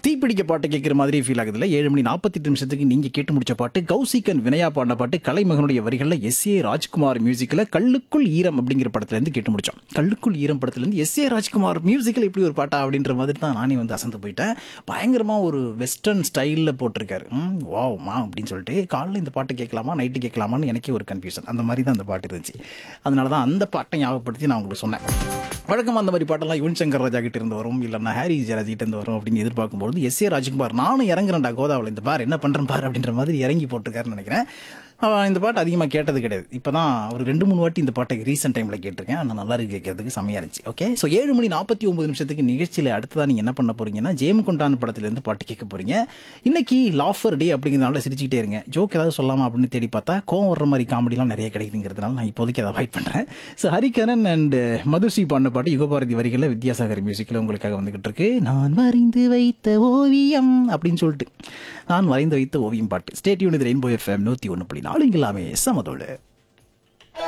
தீப்பிடிக்க பாட்டு கேட்குற மாதிரி ஃபீல் ஆகுதுல்ல ஏழு மணி நாற்பத்தெட்டு நிமிஷத்துக்கு நீங்க கேட்டு முடிச்ச பாட்டு கௌசிகன் வினயா பாடின பாட்டு கலைமகனுடைய வரிகளில் எஸ் ஏ ராஜ்குமார் மியூசிக்கில் கல்லுக்குள் ஈரம் அப்படிங்கிற படத்துல இருந்து கேட்டு முடிச்சோம் கல்லுக்குள் ஈரம் படத்துல இருந்து எஸ் ஏ ராஜ்குமார் மியூசிக்கில் இப்படி ஒரு பாட்டா அப்படின்ற மாதிரி தான் நானே வந்து அசந்து போயிட்டேன் பயங்கரமா ஒரு வெஸ்டர்ன் ஸ்டைலில் போட்டிருக்காரு ம் வாவ் மா அப்படின்னு சொல்லிட்டு காலைல இந்த பாட்டு கேட்கலாமா நைட்டு கேட்கலாமான்னு எனக்கே ஒரு கன்ஃபியூஷன் அந்த மாதிரி தான் அந்த பாட்டு இருந்துச்சு அதனால தான் அந்த பாட்டை ஞாபகப்படுத்தி நான் உங்களுக்கு சொன்னேன் வழக்கமாக அந்த மாதிரி பாட்டெல்லாம் யுவன் சங்கர் ராஜா கிட்ட இருந்து வரும் இல்லைன்னா ஹாரி ஜெயராஜ் கிட்ட இருந்து வரும் அப்படின்னு எதிர்பார்க்கும்போது எஸ் ஏ ராஜ்குமார் நானும் இறங்குறேன்டா கோதாவில் இந்த பார் என்ன பண்ணுறேன் பார் அப்படின்ற மாதிரி இறங்கி போட்டிருக்காருன்னு நினைக்கிறேன் அவன் இந்த பாட்டு அதிகமாக கேட்டது கிடையாது இப்போ தான் ஒரு ரெண்டு மூணு வாட்டி இந்த பாட்டை ரீசெண்ட் டைமில் கேட்டிருக்கேன் ஆனால் நல்லா இருக்கு கேட்கறதுக்கு செம்மையாக இருந்துச்சு ஓகே ஸோ ஏழு மணி நாற்பத்தி ஒன்பது நிமிஷத்துக்கு நிகழ்ச்சியில் அடுத்ததாக நீங்கள் என்ன பண்ண போறீங்கன்னா ஜேம் கொண்டான் படத்துலேருந்து பாட்டு கேட்க போறீங்க இன்னைக்கு லாஃபர் டே அப்படிங்கிறதுனால சிரிச்சுக்கிட்டே இருங்க ஜோக் ஏதாவது சொல்லாமா அப்படின்னு தேடி பார்த்தா கோவம் வர்ற மாதிரி காமெடிலாம் நிறைய கிடைக்குதுங்கிறதுனால நான் இப்போதைக்கு அதை அவாய்ட் பண்ணுறேன் ஸோ ஹரிகரன் அண்ட் மதுஸ்ரீ பாடின பாட்டு யுகபாரதி வரிகளில் வித்யாசாகர் மியூசிக்கில் உங்களுக்காக வந்துகிட்டு இருக்கு நான் வரைந்து வைத்த ஓவியம் அப்படின்னு சொல்லிட்டு நான் வரைந்து வைத்த ஓவியம் பாட்டு ஸ்டேட் யூனிட் ரெயின்போ எஃப்எம் நூற்றி ஒன்று புள்ளி நாலு இங்கெல்லாமே சமதோடு